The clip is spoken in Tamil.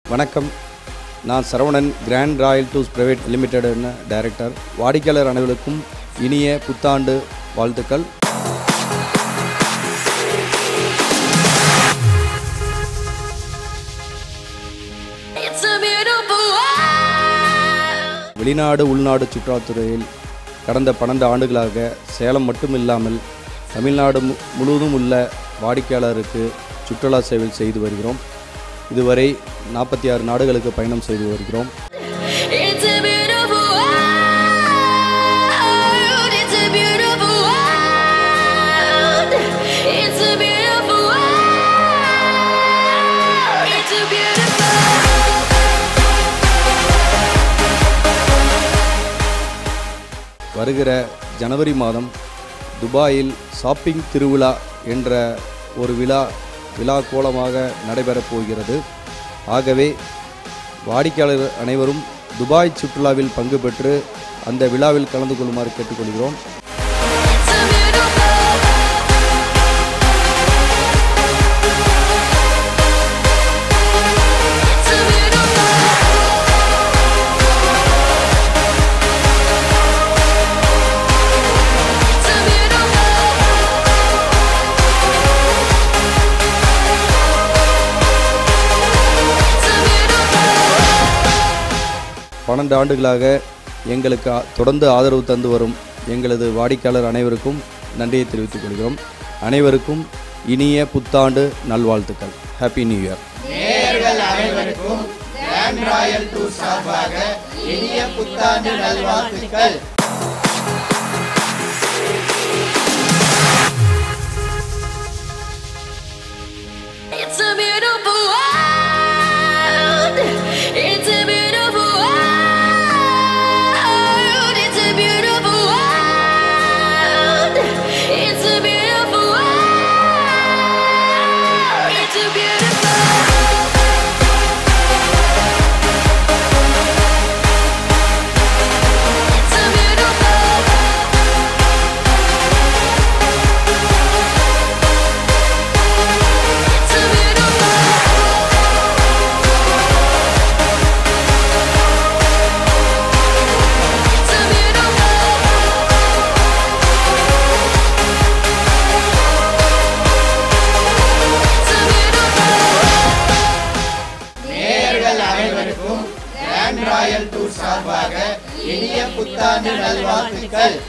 வணக்கம் நான் Saravanan grand royal tours private லிமிடெட்னு டைரக்டர் வாடிக்கையாளர் அனைவருக்கும் இனிய புத்தாண்டு வாழ்த்துக்கள் It's a beautiful world. வெளிநாடு உள்நாடு சுற்றுலாத்துறையில் கடந்த பன்னெண்டு ஆண்டுகளாக சேலம் மட்டும் இல்லாமல் தமிழ்நாடு மு- முழுவதும் உள்ள வாடிக்கையாளருக்கு சுற்றுலா சேவை செய்து வருகிறோம் இதுவரை நாற்பத்தி ஆறு நாடுகளுக்கு பயணம் செய்து வருகிறோம் It's a beautiful world. It's a beautiful world. It's a beautiful world. It's a beautiful. வருகிற ஜனவரி மாதம் துபாயில் ஷாப்பிங் திருவிழா என்ற ஒரு விழா விழா கோலமாக நடைபெறப் போகிறது ஆகவே வாடிக்கையாளர் அனைவரும் துபாய் சுற்றுலாவில் பங்கு பெற்று அந்த விழாவில் கலந்து கொள்ளுமாறு கேட்டுக்கொள்கிறோம் It's a beautiful. It's a beautiful. It's a beautiful. It's a beautiful. பன்னெண்டு ஆண்டுகளாக எங்களுக்கு ஆ- தொடர்ந்து ஆதரவு தந்து வரும் எங்களது வாடிக்கையாளர் அனைவருக்கும் நன்றியை தெரிவித்துக் கொள்கிறோம் அனைவருக்கும் இனிய புத்தாண்டு நல்வாழ்த்துக்கள் ஹாப்பி நியூ இயர் நேயர்கள் அனைவருக்கும் கிராண்ட் ராயல் டூர் சார்பாக இனிய புத்தாண்டு நல்வாழ்த்துக்கள் It's a beautiful world. It's a beautiful world. It's a beautiful world. It's a beautiful world. It's a beautiful. It's a beautiful. It's a beautiful. It's a beautiful. It's a beautiful. நேயர்கள் அனைவருக்கும் கிராண்ட் ராயல் டூர் சார்பாக இனிய புத்தாண்டு நல்வாழ்த்துக்கள்